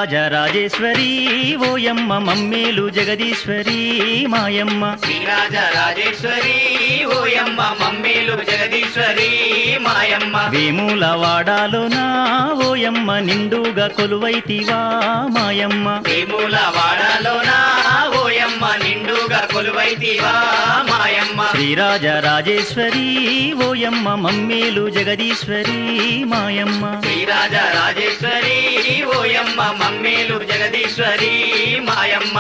శ్రీరాజరాజేశ్వరి ఓయమ్మ మమ్మేలు జగదీశ్వరి మాయమ్మ శ్రీరాజ రాజేశ్వరి ఓయమ్మ మమ్మేలు జగదీశ్వరి మాయమ్మ వేముల వాడాలోనా ఓయమ్మ నిండుగా కొలువైతివా మాయమ్మ వేముల వాడలోనా ఓయమ్మ నిండుగా కొలువైతివా మాయమ్మ శ్రీరాజరాజేశ్వరి ఓయమ్మ మమ్మేలు జగదీశ్వరి మాయమ్మ శ్రీరాజ రాజేశ్వరి ఓయమ్మ మమ్మేలు జగదీశ్వరి మాయమ్మ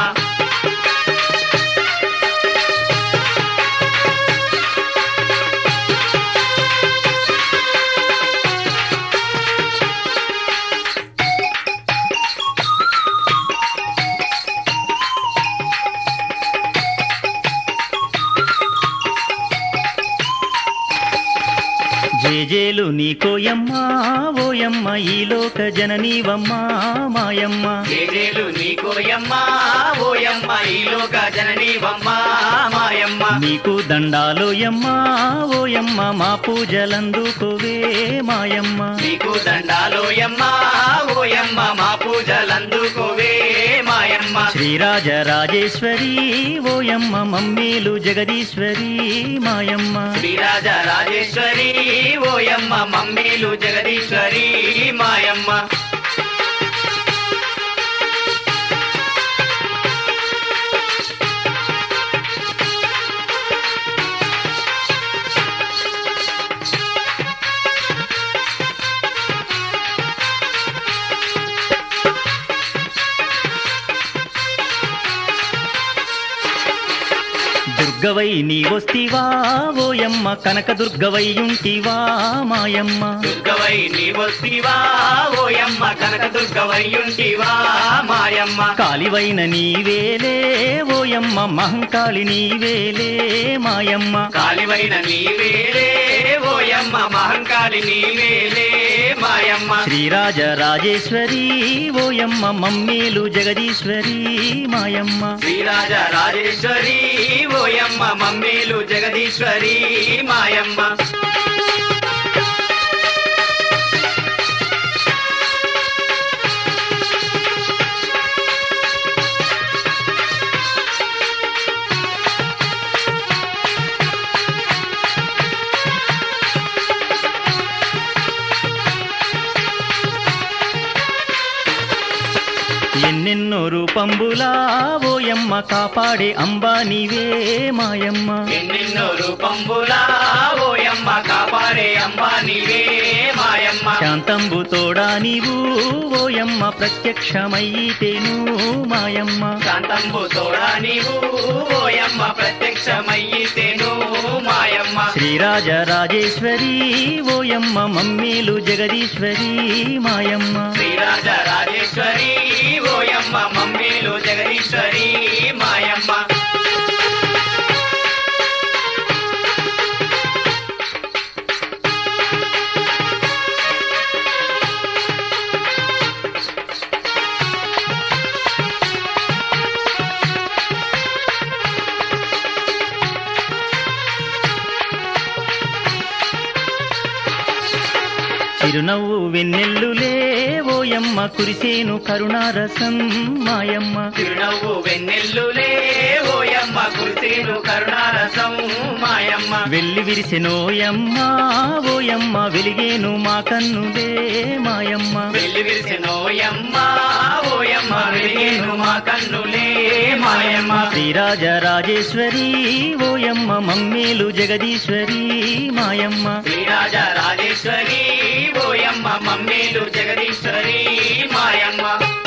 జేజేలు నీకోయమ్మ ఓయమ్మ ఈ లోక జననీవమ్మ మాయమ్మ జేజేలు నీకోయమ్మ ఓయమ్మ ఈ లోక జననీవమ్మ మాయమ్మ నీకు దండాలోయమ్మ ఓయమ్మ మా పూజలందుకోవే మాయమ్మ నీకు దండాలోయమ్మ ఓయమ్మ మా పూజలందుకోవే మాయమ్మ శ్రీరాజరాజేశ్వరి ఓయమ్మ మమ్మేలు జగదీశ్వరి మాయమ్మ శ్రీరాజ రాజేశ్వరి ఓయమ్మ మమ్మేలు జగదీశ్వరి మాయమ్మ దుర్గవై నీ వస్తివా ఓయమ్మ కనక దుర్గవై ఉంటివా మాయమ్మ దుర్గవై నీవొస్తివా ఓయమ్మ కనక దుర్గవయ్యుంటివా మాయమ్మ కాలివైన నీవేలే ఓయమ్మ మహంకాళి నీవేలే మాయమ్మ కాలివైన నీవేలే ఓయమ్మ మహంకాళి నీవేలే మాయమ్మ శ్రీరాజరాజేశ్వరి ఓయమ్మ మమ్మేలు జగదీశ్వరి మాయమ్మ శ్రీరాజ రాజేశ్వరి ఓయమ్మ మమ్మేలు జగదీశ్వరి మాయమ్మ ఎన్నెన్నో రూపంబులా ఓయమ్మ కాపాడే అంబా నీవే మాయమ్మ ఎన్నెన్నో రూపంబులా ఓయమ్మ కాపాడే అమ్మ నీవే మాయమ్మ శాంతంబు తోడా నీవు ఓయమ్మ ప్రత్యక్షమయ్యితేను మాయమ్మ శాంతంబు తోడా నీవు ఓయమ్మ ప్రత్యక్షమయ్యితేను మాయమ్మ శ్రీరాజరాజేశ్వరి ఓయమ్మ మమ్మేలు జగదీశ్వరి మాయమ్మ శ్రీరాజ రాజేశ్వరి ఓయమ్మ మమ్మీలు జగదీశ్వరి మాయమ్మ చిరునవ్వు వెన్నెల్లులే ఓయమ్మ కురిసేను కరుణారసం మాయమ్మ చిరునవ్వు వెన్నెల్లులే ఓయమ్మ కుర్తీను కరుణారసం మాయమ్మ వెళ్ళి విరిసెనోయమ్మ ఓయమ్మ వెలిగేను మా కన్నులే మాయమ్మ వెళ్ళి విరిసినోయమ్మ ఓయమ్మ వెలిగేను మా కన్నులే మాయమ్మ శ్రీరాజరాజేశ్వరి ఓయమ్మ మమ్మేలు జగదీశ్వరి మాయమ్మ శ్రీరాజ రాజేశ్వరి ఓయమ్మ మమ్మీలు జగదీశ్వరి మాయమ్మ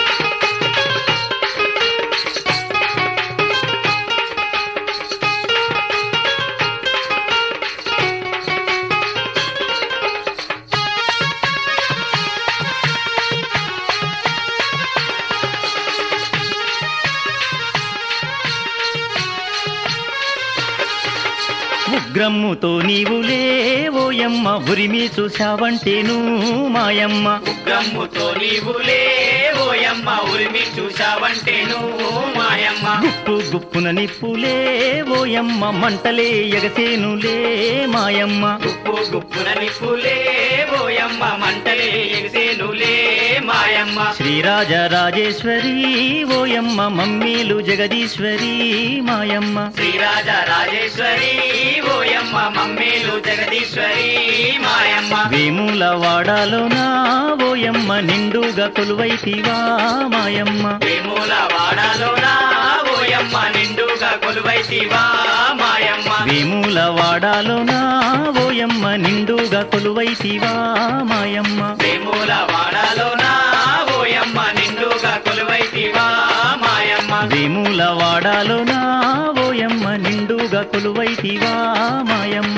ఉగ్రమ్ముతో నీవులే ఓయమ్మ ఉరిమి చూశావంటేను మాయమ్మ ఉగ్రమ్ముతో నీవులే ఓయమ్మ ఉరిమి చూశావంటేను మాయమ్మ గుప్పు గుప్పున నిప్పులే ఓయమ్మ మంటలే ఎగసేనులే మాయమ్మ గుప్పు గుప్పున నిప్పులే ఓయమ్మ మంటలే ఎగిసేనులే మాయమ్మ మాయమ్మ శ్రీరాజరాజేశ్వరి ఓయమ్మ మమ్మీలు జగదీశ్వరి మాయమ్మ శ్రీరాజ రాజేశ్వరి ఓయమ్మ మమ్మేలు జగదీశ్వరి మాయమ్మ వేముల వాడాలోన ఓయమ్మ నిండుగా కొలువైతివా మాయమ్మ వేముల వాడలోనా ఓయమ్మ నిండుగా కొలువైతివా మాయమ్మ వేముల వాడాలోన ఓయమ్మ నిండుగా కొలువైతివా మాయమ్మ వేముల వాడలోనా ఓయమ్మ నిండుగా కొలువైతివా మాయమ్మ వేముల వాడాలోన ఓయమ్మ నిండుగా కొలువైతివా మాయమ్మ